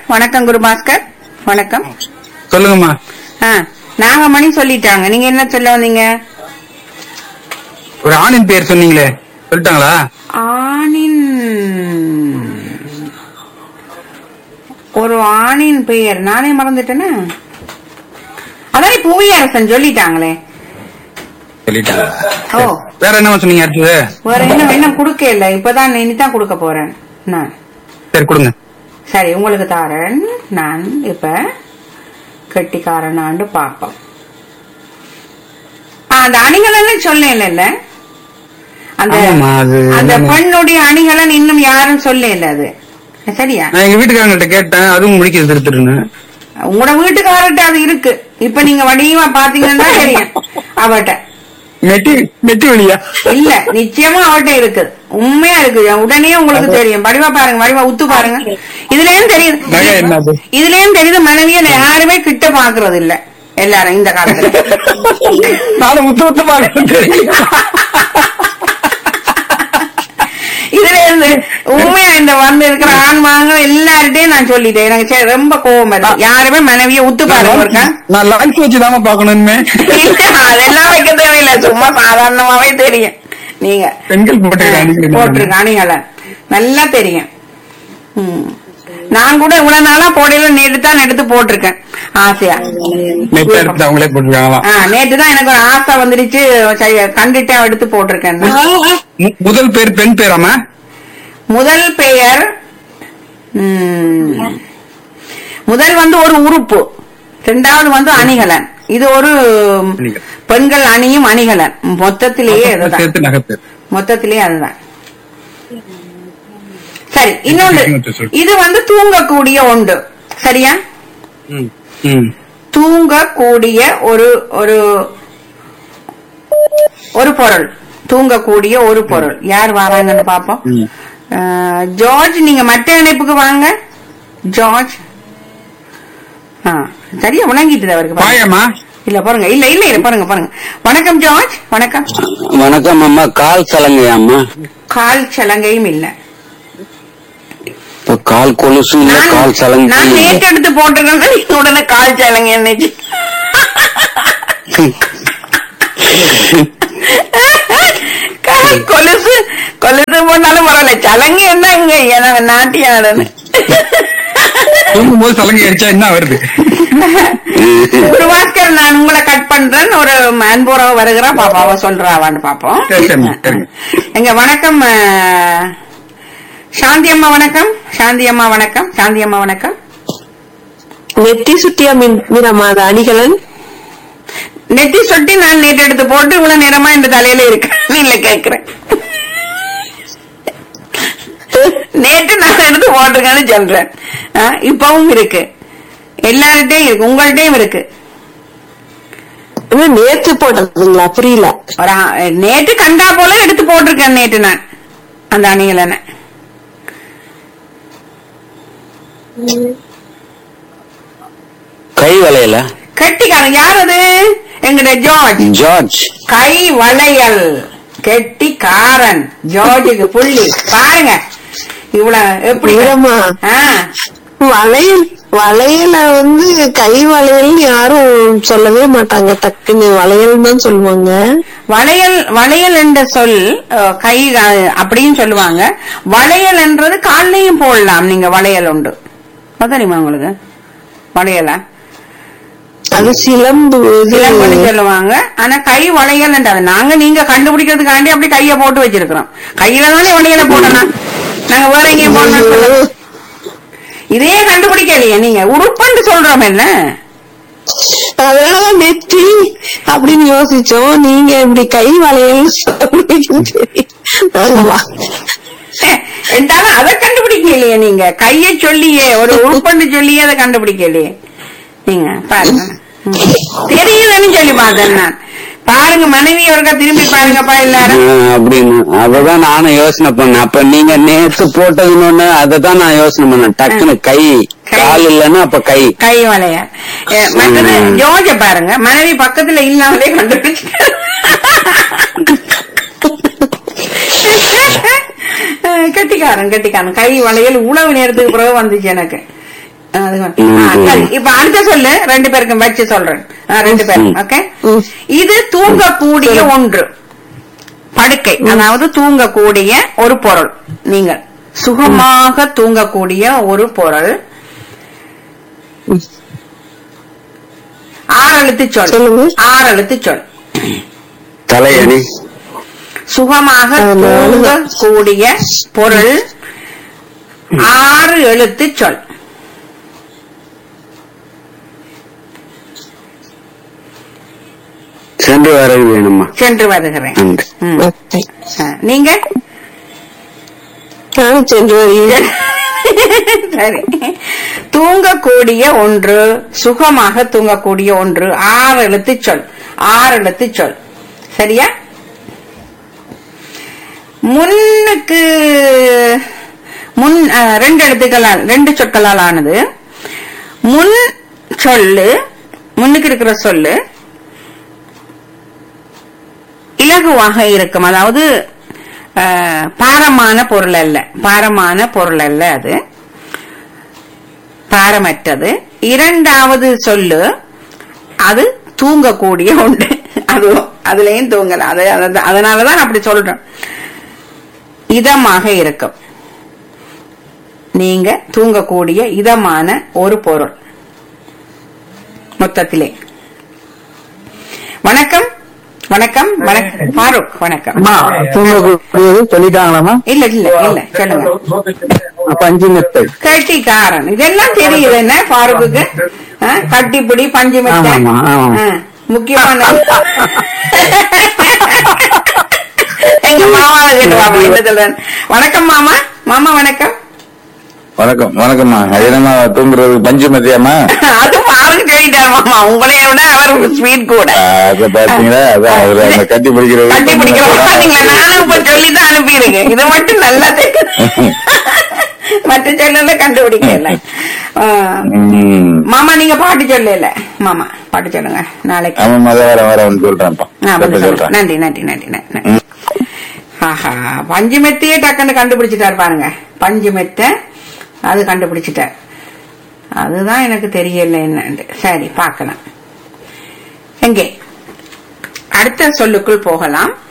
வணக்கம் குருபாஸ்கர் வணக்கம் சொல்லுங்கம்மா ஆ நாகமணி சொல்லிட்டாங்க நீங்க என்ன சொல்ல வந்தீங்க ஒரு ஆணின் பேர் சொன்னீங்களே சொல்லிட்டாங்களா ஆணின் ஒரு ஆணின் பெயர் நானே மறந்துட்டேனா அதான் புவியரசன் சொல்லிட்டாங்களே சொல்லிட்டாங்க ஓ வேற என்னமா சொன்னீங்க அடுத்தது வேற என்ன என்ன கொடுக்க இல்ல இப்பதான் இனிதான் கொடுக்க போறேன் நான் சரி கொடுங்க சரி உங்களுக்கு தாரன் நான் இப்ப கெட்டிக்காரனாண்டு பாப்போம் ஆ, அந்த அணிகலன் சொல்ல இல்ல அந்த ஆமாம்மா, அது அந்த என்னன்னு- பெண்ணுடைய அணிகலன் இன்னும் யாரும் சொல்ல இல்ல அது சரியா நான் எங்க வீட்டுக்காரங்கள்ட்ட கேட்டேன் அதுவும் முடிக்கிறது திருத்துருன்னு உங்களோட வீட்டுக்காரர்கிட்ட அது இருக்கு இப்ப நீங்க வடிவா பாத்தீங்கன்னா தெரியும் அவட்ட நெட்டி நெட்டி வழியா இல்ல நிச்சயமா அவட்ட இருக்கு உண்மையா இருக்கு உடனே உங்களுக்கு தெரியும் வடிவா பாருங்க வடிவா உத்து பாருங்க இதுலயும் தெரியுது நகை என்னது? இதுலயும் தெரியுது மனைவிய யாருமே கிட்ட பாக்குறது இல்ல எல்லாரும் இந்த காலத்துல நானும் முத்து முத்து பார்க்கறது தெரியும் இதுல இருந்து உண்மையா இந்த வந்து இருக்கிற ஆண்மாங்க எல்லார்ட்டையும் நான் சொல்லிட்டேன் எனக்கு சரி, ரொம்ப கோவம் வருது யாருமே மனைவிய உத்து பாருங்க இருக்கா நான் லான்ச் வச்சுதாம்மா பாக்கணுமே அதெல்லாம் வைக்க தேவையில்லை சும்மா சாதாரணமாவே தெரியும் நீங்க பெண்கள் போட்டிருக்காங்க போட்டிருக்க அணிகளை நல்லா தெரியும் ம். நான் கூட இவ்வளவு நாளா போடையில நேற்று தான் எடுத்து போட்டிருக்கேன் ஆசையா நெட் எடுத்து அவங்களே போட்டிருக்காங்களாம் ஆ, நேற்று தான் எனக்கு ஒரு ஆசை வந்துடுச்சு சரி, கண்டுட்டேன் எடுத்து போட்டிருக்கேன் மு- முதல் பேர் பெண் பேராமா முதல் பெயர் ம், முதல் வந்து ஒரு உறுப்பு இரண்டாவது வந்து அணிகலன் இது ஒரு அணிகலன். பெண்கள் அணியும் அணிகலன் மொத்தத்திலேயே இதுதான் சேர்த்து நகர்த்து மொத்தத்திலேயே அதுதான் சரி இன்னொன்று இன்னொன்று சொல்லு. இது வந்து தூங்கக்கூடிய ஒன்று சரியா ம். ம். தூங்கக்கூடிய ஒரு ஒரு ஒரு பொருள் தூங்கக்கூடிய ஒரு பொருள் யார் வராங்கன்னு பாப்போம் ம். அஹ், ஜார்ஜ் நீங்க மற்ற இணைப்புக்கு வாங்க ஜார்ஜ் ஆ, சரியா உணங்கிட்டு அவருக்கு பாருங்க. பாயம்மா இல்ல பாருங்க இல்ல இல்ல இல்ல பாருங்க பாருங்க வணக்கம் ஜார்ஜ் வணக்கம் வணக்கம் அம்மா கால் சலங்கையாம்மா கால் சலங்கையும் இல்ல இப்ப கால் கொலுசு இல்ல நான் கால் சலங்கை நான் நேற்று எடுத்து போட்டிருக்கேன் நீங்க உடனே கால் சலங்கை என்னச்சு கால் கொலுசு கொலுசு போனாலும் பரவாயில்ல சலங்கை என்ன இங்க எனக்கு நாட்டியாடன்னு தூங்கும் போது சலங்கை அடிச்சா என்ன வருது குருவாஸ்கர் நான் உங்களை கட் பண்றேன் ஒரு அன்புறவு வருகிறா பாப்பாவ சொல்றாவான்னு பாப்போம் சரி, சரிம்மா, சரிங்க. எங்க வணக்கம் அஹ், சாந்தி அம்மா வணக்கம் சாந்தி அம்மா வணக்கம் சாந்தி அம்மா வணக்கம் நெத்தி சுட்டியா மீன் மீனம்மா அது அணிகலன் நெத்தி சொட்டி நான் நேற்று எடுத்து போட்டு இவ்வளவு நேரமா இந்த தலையில இருக்கு இல்ல கேக்குறேன் நேற்று நான் எடுத்து போட்டிருக்கேன்னு சொல்றேன் ஆ, இப்பவும் இருக்கு எல்லார்கிட்டயும் இருக்கு உங்கள்கிட்டயும் இருக்கு இன்னும் நேத்து போட்டதுங்களா புரியல ஒரு ஆ- நேற்று கண்டா போல எடுத்து போட்டிருக்கேன் நேற்று நான் அந்த அணிகலனை கை வளையல கெட்டிக்காரன் யார் அது எங்கட ஜார்ஜ் ஜார்ஜ் கை வளையல் கெட்டிக்காரன் ஜார்ஜுக்கு புள்ளி பாருங்க இவ்வளவு எப்படி வீரம்மா ஆ, வளையல் வளையல வந்து கை வளையல் யாரும் சொல்லவே மாட்டாங்க டக்குன்னு வளையல் தான் சொல்லுவாங்க வளையல் வளையல் என்ற சொல் அஹ், கை அஹ், அப்படின்னு சொல்லுவாங்க வளையல் என்றது கால்லையும் போடலாம் நீங்க வளையல் உண்டு அது தெரியுமா உங்களுக்கு வளையலா அது சிலம்பு இது சிலம்புன்னு சொல்லுவாங்க ஆனா கை வளையல் என்றது நாங்க நீங்க கண்டுபிடிக்கிறதுக்காண்டி அப்படி கைய போட்டு வச்சிருக்கிறோம் கையில தானே வளையல போடணும் நாங்க வேற எங்கேயும் போடணும்னு சொல்லல. இதே கண்டுபிடிக்கலையே நீங்க உறுப்புன்னு சொல்றோம் என்ன அதனாலதான் நெத்தி அப்படின்னு யோசிச்சோம் நீங்க இப்படி கை வளையல் சொல்றீங்க. ஆமா. என்றாலும் அதை கண்டுபிடிக்கலையே நீங்க கைய சொல்லியே ஒரு உறுப்புன்னு சொல்லியே அதை கண்டுபிடிக்கலையே நீங்க பாருங்க ம். தெரியுதுன்னு சொல்லி பார்த்தேன் நான் பாருங்க மனைவி ஒருக்கா திரும்பி பாருங்கப்பா எல்லாரும் ஆஹ் அப்படின்னு அததான் நானும் யோசனை பண்ணேன் அப்ப நீங்க நேத்து போட்டதுன்னு அததான் நான் யோசனை பண்ணேன் டக்குன்னு கை கை. கால் இல்லைன்னா அப்ப கை கை வளைய அஹ், மற்றது ம். ஜோஜ பாருங்க மனைவி பக்கத்துல இல்லாமலே கண்டுபிடிச்சு அஹ், கெட்டிக்காரன் கெட்டிக்காரன் கை வளையல் உணவு நேரத்துக்கு பிறகு வந்துச்சு எனக்கு அது வந்து- ஆ, சரி இப்ப அடுத்த சொல்லு ரெண்டு பேருக்கும் வச்சு சொல்றேன் ஆ, ரெண்டு பேரும் ம். ஓகே ம். இது தூங்கக்கூடிய ஒன்று படுக்கை அதாவது தூங்கக்கூடிய ஒரு பொருள் நீங்கள் சுகமாக தூங்கக்கூடிய ஒரு பொருள் ஆறெழுத்து சொல் சொல்லுங்க. ஆறெழுத்து சொல் தலையணி சுகமாக ஆமா. தூங்கக்கூடிய பொருள் ஆறு எழுத்து சொல் சென்று வர வேணுமா சென்று வருகிறேன் நன்றி ம். ஓகே. ஆ, நீங்க நானும் சென்று வருகிறேன் சரி தூங்கக்கூடிய ஒன்று சுகமாக தூங்கக்கூடிய ஒன்று ஆறு எழுத்து சொல் ஆறு எழுத்து சொல் சரியா முன்னுக்கு முன் ஆ, ரெண்டு எழுத்துக்களால் ரெண்டு சொற்களால் ஆனது முன் சொல்லு முன்னுக்கு இருக்கிற சொல்லு இலகுவாக இருக்கும் அதாவது அஹ், பாரமான பொருள் அல்ல பாரமான பொருள் அல்ல அது பாரமற்றது இரண்டாவது சொல்லு அது தூங்கக்கூடிய உண்டு அது அதுலயும் தூங்கலாம் அது அது- அதனாலதான் அப்படி சொல்றேன் இதமாக இருக்கும் நீங்க தூங்கக்கூடிய இதமான ஒரு பொருள் மொத்தத்திலே வணக்கம் வணக்கம் வணக்கம் ஃபாரூக் வணக்கம் தூங்கக்கூடியது சொல்லிட்டாங்களாமா இல்ல இல்ல இல்ல சொல்லுங்க பஞ்சு மெத்தை கட்டிக்காரன் இதெல்லாம் தெரியுது என்ன ஃபாரூக்கு ஆ, கட்டிப்பிடி பஞ்சு மெத்தை ஆமாமா, ஆமாமா. ஆ, முக்கியமான எங்க மாமாவை கேட்டு பாப்போம் என்ன சொல்றேன் வணக்கம் மாமா மாமா வணக்கம் வணக்கம் வணக்கம்மா அது என்னம்மா தூங்குறது பஞ்சு மத்தியாமா அது பாருங்க சொல்லிட்டார் மாமா உங்களைய விட அவர் ஸ்வீட் கூட அத பாத்தீங்களா அதான் அதுல அந்த கட்டி பிடிக்கிறது கட்டி பிடிக்கிறோம் பாத்தீங்களா நானும் இப்ப சொல்லிதான் அனுப்பியிருக்கேன் இது மட்டும் நல்லா தெரியும் மற்ற சொல்லல கண்டுபிடிக்கல ஆ. ம். மாமா நீங்க பாட்டு சொல்லல மாமா பாட்டு சொல்லுங்க நாளைக்கு ஆமாம்மா அதை வர வர வந்து சொல்றேன்ப்பா ஆ, வந்து சொல்றேன், சொல்றேன். சொல்றேன் நன்றி நன்றி நன்றி நன்றி நன்றி. ஆஹா பஞ்சு மெத்தையே டக்குன்னு கண்டுபிடிச்சிட்டார் பாருங்க பஞ்சு மெத்தை அது கண்டுபிடிச்சிட்டார் அதுதான் எனக்கு தெரியல என்னன்னு சரி பார்க்கலாம் எங்கே அடுத்த சொல்லுக்குள் போகலாம்